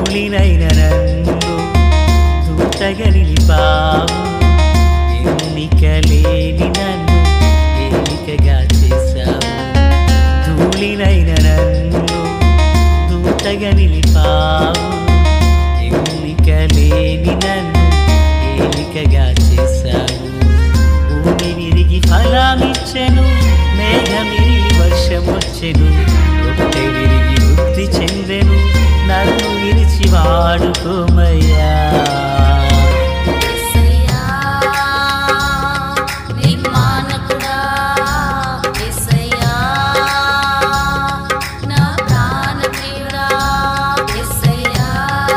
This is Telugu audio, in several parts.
ధూళినైన నన్ను దూతగా నిలిపావు ఎన్నిక లేని నన్ను ఎన్నికగా చేశావు ధూళినైన నన్ను దూతగా నిలిపావు ఎన్నిక లేని నన్ను ఏలికగా చేశావు భూమి విరిగి ఫలమిచ్చెను మేఘమిరిగి వర్షమొచ్చెను రొట్టె విరిగి వృద్ధి చెందెను నన్ను విరిచి వాడుకోమయ్యా యేసయ్యా నిర్మాణకుడా యేసయ్యా నా ప్రాణప్రియుడా యేసయ్యా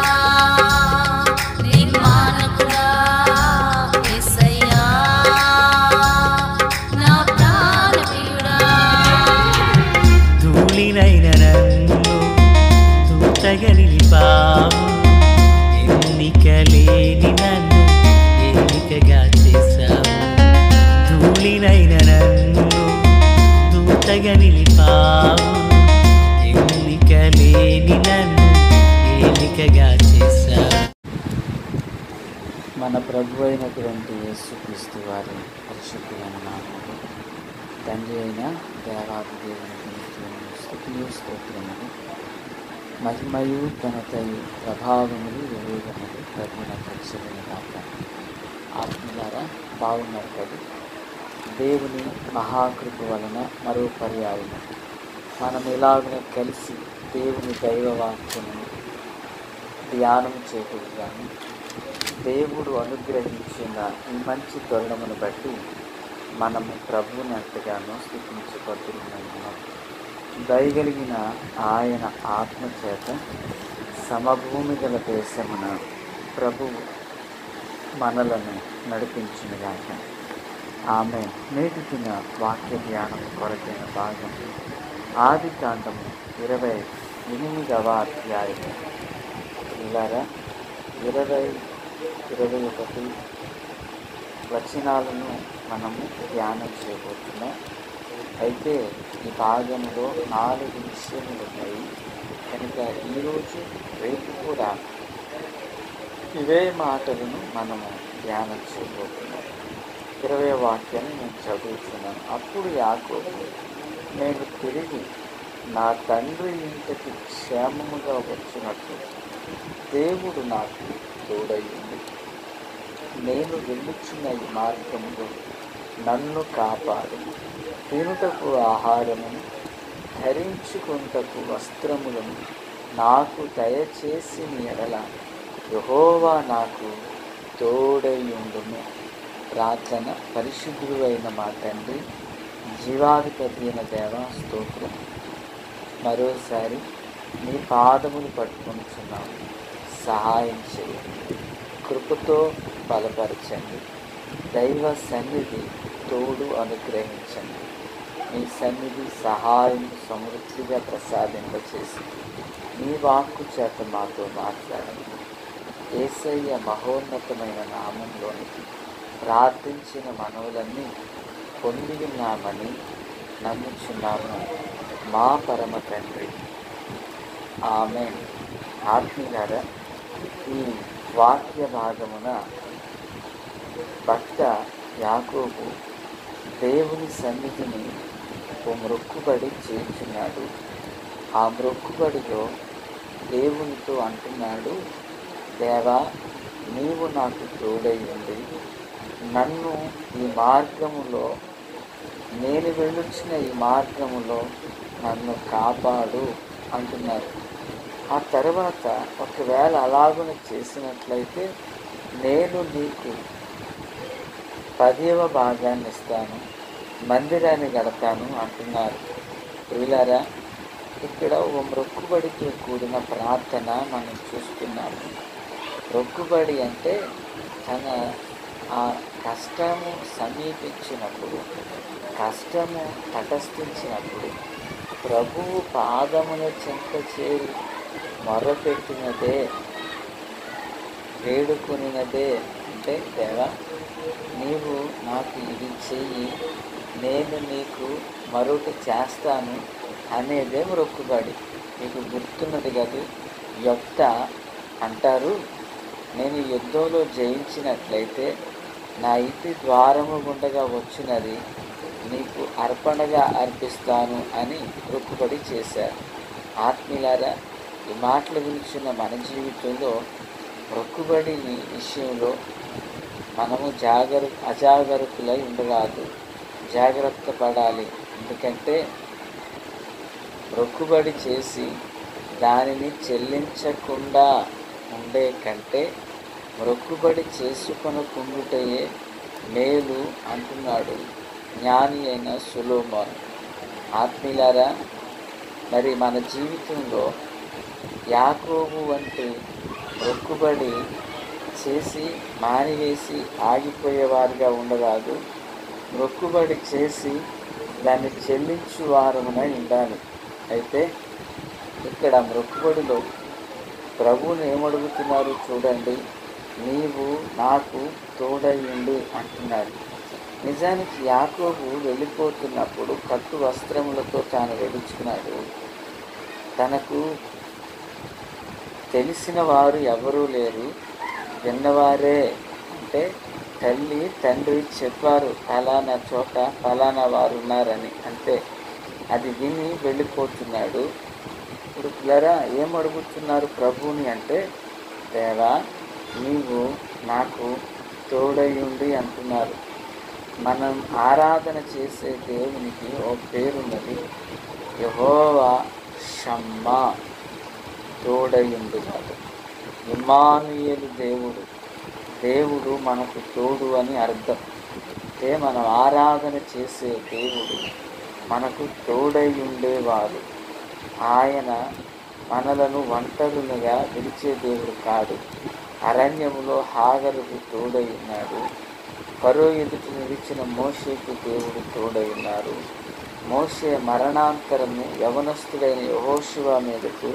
నిర్మాణకుడా యేసయ్యా నా ప్రాణప్రియుడా ధూళినైన నన్ను దూతగా నిలిపావు ఎన్నిక లేని నన్ను ఎన్నికగా చేశావు ధూళినైన నన్ను దూతగా నిలిపావు ఎన్నిక లేని నన్ను ఎన్నికగా చేశావు మన ప్రభు అయినటువంటి యేసుక్రీస్తు వారి పరిశుద్ధమైన నామములో తండ్రి అయిన దేవాది దేవునికి నిత్యము స్తుతియు స్తోత్రములు మహిమయు ఘనతయు ప్రభావములు వివేకములు ప్రభున పరిశుద్ధమైన కాక ఆత్మలారా బాగున్నారు కదా దేవుని మహాకృప వలన మరో పర్యాయము మనం ఎలాగున కలిసి దేవుని దైవవాక్యమును ధ్యానం చేయటం కానీ దేవుడు అనుగ్రహించిన ఈ మంచి తరుణమును బట్టి మనము ప్రభువుని ఎంతగానో స్థితించబడుతున్నాము దయగలిగిన ఆయన ఆత్మ చేత సమభూమి గల దేశమున ప్రభువు మనలను నడిపించినగాక ఆమె నేటి దిన వాక్య ధ్యానం కొరకైన భాగం ఆది కాండము ఇరవై ఎనిమిదవ అధ్యాయము ఇలారా ఇరవై ఇరవై ఒకటి వచనాలను మనము ధ్యానం చేయబోతున్నాం అయితే ఈ భాగంలో నాలుగు విషయములు ఉన్నాయి కనుక ఈరోజు రేపు కూడా ఇవే మాటలను మనము ధ్యానం చేయబోతున్నాం ఇరవై వాక్యాన్ని నేను చదువుతున్నాను అప్పుడు యాకోబు నేను తిరిగి నా తండ్రి ఇంటికి క్షేమముగా వచ్చినట్లు దేవుడు నాకు తోడయ్యింది నేను వెళ్ళుచున్న ఈ మార్గములో నన్ను కాపాడు తినుటకు ఆహారమును ధరించుకుంటకు వస్త్రములను నాకు దయచేసి నీ ఎడల యహోవా నాకు తోడయ్యుండును ప్రార్థన పరిశుద్ధుడు అయిన మా తండ్రి జీవాధిపతి అయిన దేవా స్తోత్రం మరోసారి నీ పాదములు పట్టుకుంటున్నాము సహాయం చేయండి కృపతో బలపరచండి దైవ సన్నిధి తోడు అనుగ్రహించండి మీ సన్నిధి సహాయం సమృద్ధిగా ప్రసాదింపచేసి మీ వాక్కు చేత మాతో మాట్లాడండి ఏసయ్య మహోన్నతమైన నామంలోనికి ప్రార్థించిన మనవులన్నీ పొంది ఉన్నామని నమ్ముచున్నాము మా పరమ తండ్రి ఆమె ఆత్మీయారా ఈ వాక్య భాగమున భక్త యాకోబు దేవుని సన్నిధిని ఓ మ్రొక్కుబడి చేర్చున్నాడు ఆ మ్రొక్కుబడిలో దేవునితో అంటున్నాడు దేవా నీవు నాకు తోడై ఉండి నన్ను ఈ మార్గములో నేను వెళ్ళొచ్చిన ఈ మార్గములో నన్ను కాపాడు అంటున్నారు ఆ తర్వాత ఒకవేళ అలాగున చేసినట్లయితే నేను నీకు పదివ భాగాన్ని ఇస్తాను మందిరాన్ని గడతాను అంటున్నారు ప్రియులారా ఇక్కడ ఓ మొక్కుబడితో కూడిన ప్రార్థన మనం చూస్తున్నాము మొక్కుబడి అంటే తన ఆ కష్టము సమీపించినప్పుడు కష్టము తటస్థించినప్పుడు ప్రభువు పాదముల చెంత చేరి మొరపెట్టినదే వేడుకొనినదే అంటే దేవా నీవు నాకు ఇది చెయ్యి నేను నీకు మరొకటి చేస్తాను అనేదే మొక్కుబడి మీకు గుర్తున్నది కాదు యొక్త అంటారు నేను ఈ యుద్ధంలో జయించినట్లయితే నా ఇంటి ద్వారము గుండగా వచ్చినది నీకు అర్పణగా అర్పిస్తాను అని మొక్కుబడి చేశారు ఆత్మీయులారా ఈ మాటలు వినిచున్న మన జీవితంలో మొక్కుబడి విషయంలో మనము జాగరు అజాగరూకులై ఉండరాదు జాగ్రత్త పడాలి ఎందుకంటే మొక్కుబడి చేసి దానిని చెల్లించకుండా ఉండే కంటే మొక్కుబడి చేసుకొనకుండుటయే మేలు అంటున్నాడు జ్ఞాని అయిన సులోమాన్ ఆత్మీయులారా మరి మన జీవితంలో యాకోబు వంటి మొక్కుబడి చేసి మానివేసి ఆగిపోయేవారుగా ఉండరాదు మొక్కుబడి చేసి దాన్ని చెల్లించు వారమునై ఉండాలి అయితే ఇక్కడ మొక్కుబడిలో ప్రభువుని ఏమడుగుతున్నారు చూడండి నీవు నాకు తోడయ్యుండు అంటున్నాడు నిజానికి యాకోబు వెళ్ళిపోతున్నప్పుడు కట్టు వస్త్రములతో తాను వెలుచుకున్నాడు తనకు తెలిసిన వారు ఎవరూ లేరు విన్నవారే అంటే తల్లి తండ్రి చెప్పారు ఫలానా చోట ఫలానా వారు ఉన్నారని అంతే అది విని వెళ్ళిపోతున్నాడు ఇప్పుడు పిల్లరా ఏం అడుగుతున్నారు ప్రభువుని అంటే దేవా నీవు నాకు తోడయ్యుండి అంటున్నారు మనం ఆరాధన చేసే దేవునికి ఓ పేరున్నది యహోవా షమ్మా తోడయ్యుండున్నాడు ఇమానుయేలు దేవుడు దేవుడు మనకు తోడు అని అర్థం అంటే మనం ఆరాధన చేసే దేవుడు మనకు తోడై ఉండేవాడు ఆయన మనలను ఒంటరులుగా విడిచే దేవుడు కాదు అరణ్యములో హాగరుకు తోడై ఉన్నాడు కరో ఎదుట నిలిచిన మోషేకు దేవుడు తోడై ఉన్నారు మోషే మరణాంతరము యవనస్తుడైన యహోశివ మీదకు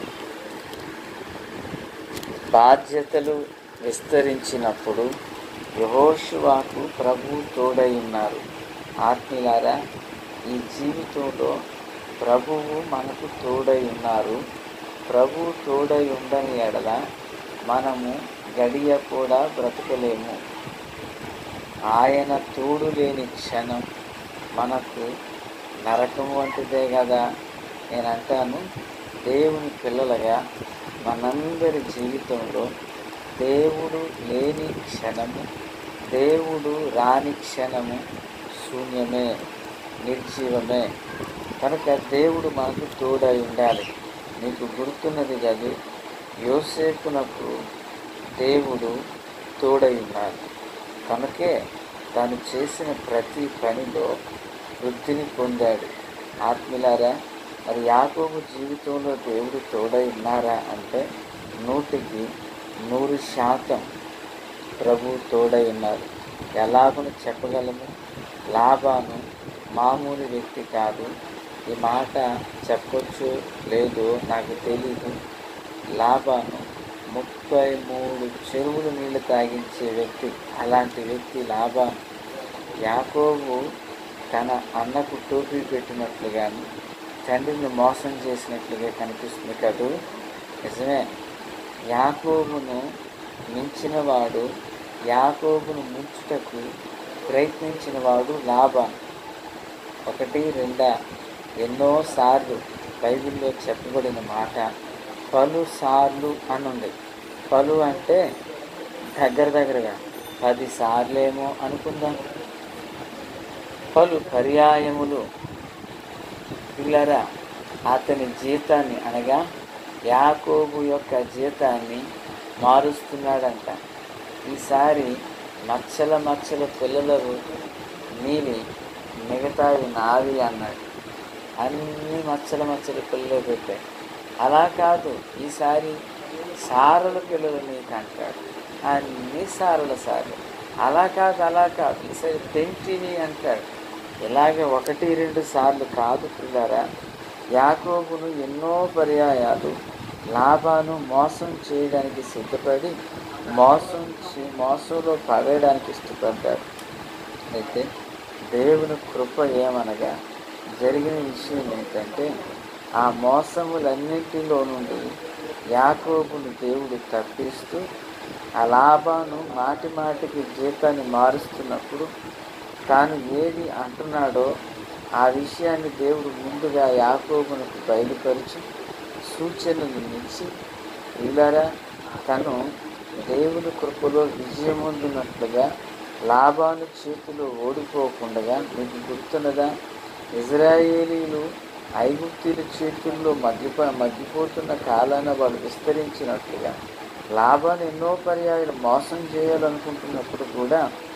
బాధ్యతలు విస్తరించినప్పుడు యహోశివాకు ప్రభు తోడై ఉన్నారు ఆత్మీయులారా ఈ జీవితంలో ప్రభువు మనకు తోడై ఉన్నారు ప్రభు తోడై ఉండని ఎడల మనము గడియ కూడా బ్రతకలేము ఆయన తోడు లేని క్షణం మనకు నరకం వంటిదే కదా నేను అంటాను దేవుని పిల్లలుగా మనందరి జీవితంలో దేవుడు లేని క్షణము దేవుడు రాని క్షణము శూన్యమే నిర్జీవమే కనుక దేవుడు మనకు తోడై ఉండాలి నీకు గుర్తున్నది కాదు యోసేపునకు దేవుడు తోడై ఉన్నాడు కనుకే తాను చేసిన ప్రతి పనిలో వృద్ధిని పొందాడు ఆత్మీయులారా మరి యాకోబు జీవితంలో దేవుడు తోడై ఉన్నారా అంటే నూటికి నూరు శాతం ప్రభు తోడై ఉన్నారు ఎలాగను చెప్పగలము లాభాను మామూలు వ్యక్తి కాదు ఈ మాట చెప్పొచ్చు లేదో నాకు తెలీదు లాభాను ముప్పై మూడు చెరువులు నీళ్లు తాగించే వ్యక్తి అలాంటి వ్యక్తి లాభాను యాకోబు తన అన్నకు టోపీ పెట్టినట్లుగాను తండ్రిని మోసం చేసినట్లుగా కనిపిస్తుంది కదూ నిజమే యాకోబును మించినవాడు యాకోబును ముంచుటకు ప్రయత్నించిన వాడు లాభాన్ ఒకటి రెండా ఎన్నోసార్లు బైబిల్లో చెప్పబడిన మాట పలు సార్లు అని ఉంది పలు అంటే దగ్గర దగ్గరగా పది సార్లేమో అనుకుందాం పలు పర్యాయములు పిల్లరా అతని జీతాన్ని అనగా యాకోబు యొక్క జీతాన్ని మారుస్తున్నాడంట ఈసారి మచ్చల మచ్చల పిల్లలు నీవి మిగతావి నావి అన్నాడు అన్ని మచ్చల మచ్చల పిల్లలు పెట్టాయి అలా కాదు ఈసారి సారల పిల్లలు నీకు అంటాడు అన్ని సారల సార్లు అలా కాదు అలా కాదు ఈసారి పెంటిని అంటాడు ఇలాగే ఒకటి రెండు సార్లు కాదు పిల్లరా యాకోబును ఎన్నో పర్యాయాలు లాభాను మోసం చేయడానికి సిద్ధపడి మోసం చే- మోసంలో పడేయడానికి ఇష్టపడ్డాడు అయితే దేవుని కృప ఏమనగా జరిగిన విషయం ఏంటంటే ఆ మోసములన్నింటిలో నుండి యాకోబును దేవుడు తప్పిస్తూ ఆ లాభాను మాటి మాటికి జీతాన్ని మారుస్తున్నప్పుడు తాను ఏది అంటున్నాడో ఆ విషయాన్ని దేవుడు ముందుగా యాకోబునకు బయలుపరిచి సూచనలు ఇచ్చి వీళ్ళారా తను దేవుని కృపలో విజయం పొందినట్లుగా లాభాను చేతిలో ఓడిపోకుండా మీకు గుర్తున్నదా ఇజ్రాయేలీలు ఐగుప్తీల చేతుల్లో మగ్గిపో మగ్గిపోతున్న కాలాన వాళ్ళు విస్తరించినట్లుగా లాభాన్ని ఎన్నో పర్యాయాలు మోసం చేయాలనుకుంటున్నప్పుడు కూడా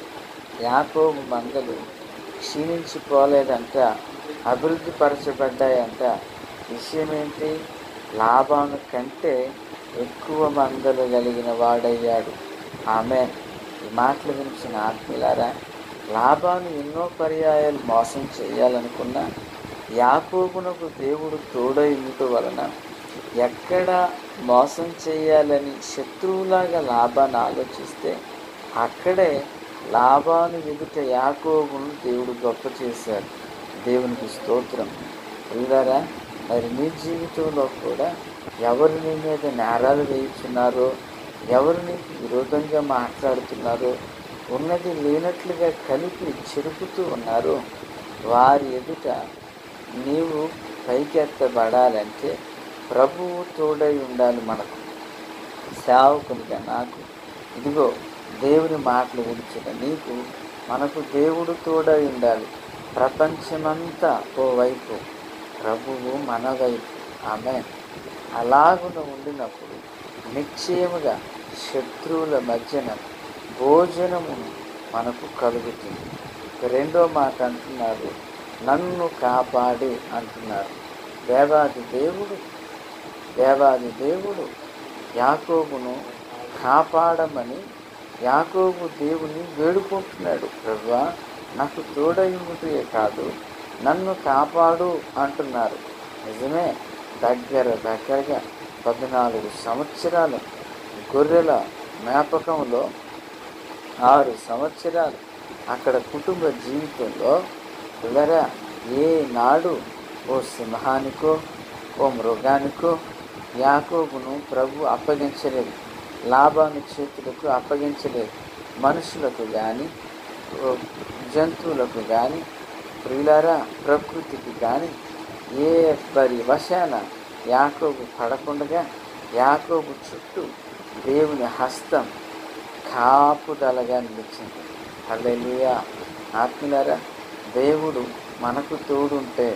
యాకోబు మందలు క్షీణించిపోలేదంట అభివృద్ధి పరచబడ్డాయంట విషయం ఏంటి లాభాను కంటే ఎక్కువ మందలు కలిగిన వాడయ్యాడు ఆమె ఈ మాటలు గురించిన ఆత్మీయులారా లాభాను ఎన్నో పర్యాయాలు మోసం చేయాలనుకున్నా యాకోబునకు దేవుడు తోడైందుట వలన ఎక్కడ మోసం చేయాలని శత్రువులాగా లాభాన్ని ఆలోచిస్తే అక్కడే లాభాను ఎదుట యాకోబును దేవుడు గొప్ప చేశాడు దేవునికి స్తోత్రం ప్రియులారా మరి మీ జీవితంలో కూడా ఎవరు నీ మీద నేరాలు వేయుచున్నారో ఎవరు నీకు విరోధంగా మాట్లాడుతున్నారో ఉన్నది లేనట్లుగా కలిపి చెరుపుతూ ఉన్నారో వారి ఎదుట నీవు పైకెత్తబడాలంటే ప్రభువు తోడై ఉండాలి మనకు సేవకునిగా నాకు ఇదిగో దేవుని మాటలు విడిచిన నీకు మనకు దేవుడు తోడై ఉండాలి ప్రపంచమంతా ఓ వైపు ప్రభువు మన వైపు ఆమె అలాగున ఉండినప్పుడు నిశ్చయముగా శత్రువుల మధ్యన భోజనము మనకు కలుగుతుంది ఇక రెండో మాట అంటున్నారు నన్ను కాపాడి అంటున్నారు దేవాది దేవుడు దేవాది దేవుడు యాకోబును కాపాడమని యాకోబు దేవుని వేడుకుంటున్నాడు ప్రభువా నాకు తోడైందుటే కాదు నన్ను కాపాడు అంటున్నారు నిజమే దగ్గర దగ్గరగా పద్నాలుగు సంవత్సరాలు గొర్రెల జ్ఞాపకంలో ఆరు సంవత్సరాలు అక్కడ కుటుంబ జీవితంలో పిల్లరా ఏ నాడు ఓ సింహానికో ఓ మృగానికో యాకోబును ప్రభు అప్పగించలేదు లాభాను చేతులకు అప్పగించలేదు మనుషులకు కానీ జంతువులకు కానీ ప్రియులారా ప్రకృతికి కానీ ఏ బరి వశాన యాకోబు పడకుండగా యాకోబు చుట్టూ దేవుని హస్తం కాపుదలగా నిలిచింది హల్లెలూయా ఆత్మీయులారా దేవుడు మనకు తోడుంటే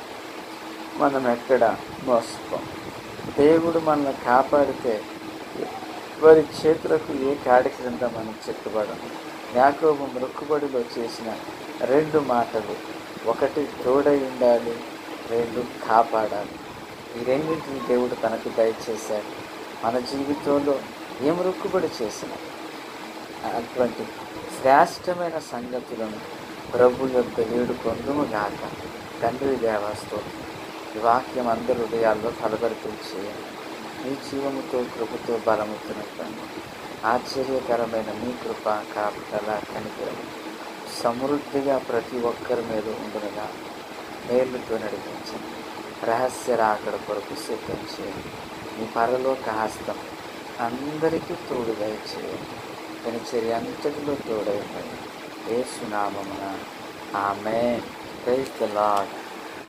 మనం ఎక్కడ మోసపోం దేవుడు మనల్ని కాపాడితే వారి చేతులకు ఏ కాడి క్రింద మనం చెట్టుబడం యాకోబు మృక్కుబడిలో చేసిన రెండు మాటలు ఒకటి తోడై ఉండాలి రెండు కాపాడాలి ఈ రెండింటిని దేవుడు తనకు దయచేశాడు మన జీవితంలో ఏ మృక్కుబడి చేసినా అటువంటి శ్రేష్టమైన సంగతులను ప్రభు యొక్క వేడు పొందుము గాక తండ్రి దేవాస్తోత్రం ఈ వాక్యం అందరి హృదయాల్లో కలబరితం చేయండి మీ జీవముతో కృపతో బలముతో నింపండి ఆశ్చర్యకరమైన మీ కృప కాపుదల కనికరం సమృద్ధిగా ప్రతి ఒక్కరి మీద ఉండునుగా మేలుతో నడిపించండి రహస్య రాకడ కొరకు సిద్ధం చేయండి మీ పరలోక హస్తం అందరికీ తోడుగా చేయండి దినచర్య అంతటిలో తోడైపోయింది ఏ సునామమున ఆమె ప్రైజ్ ద లాడ్